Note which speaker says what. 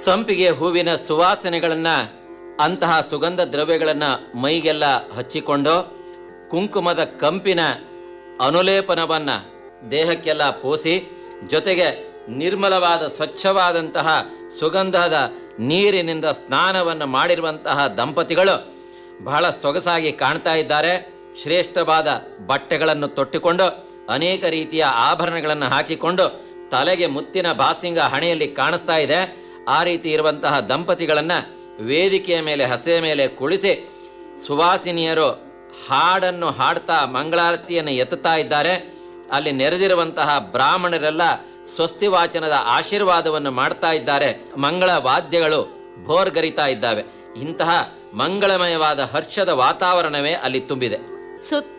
Speaker 1: ಸಂಪಿಗೆ ಹೂವಿನ ಸುವಾಸನೆಗಳನ್ನ ಅಂತಹ ಸುಗಂಧ ದ್ರವ್ಯಗಳನ್ನ ಮೈಗೆಲ್ಲ ಹಚ್ಚಿಕೊಂಡು ಕುಂಕುಮದ ಕಂಪಿನ ಅನುಲೇಪನವನ್ನ ದೇಹಕ್ಕೆಲ್ಲ ಪೂಸಿ ಜೊತೆಗೆ ನಿರ್ಮಲವಾದ ಸ್ವಚ್ಛವಾದಂತಹ ಸುಗಂಧದ ನೀರಿನಿಂದ ಸ್ನಾನವನ್ನು ಮಾಡಿರುವಂತಹ ದಂಪತಿಗಳು ಬಹಳ ಸೊಗಸಾಗಿ ಕಾಣ್ತಾ ಇದ್ದಾರೆ ಶ್ರೇಷ್ಠವಾದ ಬಟ್ಟೆಗಳನ್ನು ತೊಟ್ಟುಕೊಂಡು ಅನೇಕ ರೀತಿಯ ಆಭರಣಗಳನ್ನು ಹಾಕಿಕೊಂಡು ತಲೆಗೆ ಮುತ್ತಿನ ಬಾಸಿಂಗ ಹಣೆಯಲ್ಲಿ ಕಾಣಿಸ್ತಾ ಇದೆ ಆ ರೀತಿ ಇರುವಂತಹ ದಂಪತಿಗಳನ್ನ ವೇದಿಕೆಯ ಮೇಲೆ ಹಸೆಯ ಮೇಲೆ ಕುಳಿಸಿ ಸುವಾಸಿನಿಯರು ಹಾಡನ್ನು ಹಾಡ್ತಾ ಮಂಗಳಾರತಿಯನ್ನು ಎತ್ತುತ್ತಾ ಇದ್ದಾರೆ ಅಲ್ಲಿ ನೆರೆದಿರುವಂತಹ ಬ್ರಾಹ್ಮಣರೆಲ್ಲ ಸ್ವಸ್ತಿ ವಾಚನದ ಆಶೀರ್ವಾದವನ್ನು ಮಾಡ್ತಾ ಇದ್ದಾರೆ ಮಂಗಳ ವಾದ್ಯಗಳು ಭೋರ್ಗರಿತಾ ಇದ್ದಾವೆ ಇಂತಹ ಮಂಗಳಮಯವಾದ ಹರ್ಷದ ವಾತಾವರಣವೇ ಅಲ್ಲಿ ತುಂಬಿದೆ
Speaker 2: ಸುತ್ತ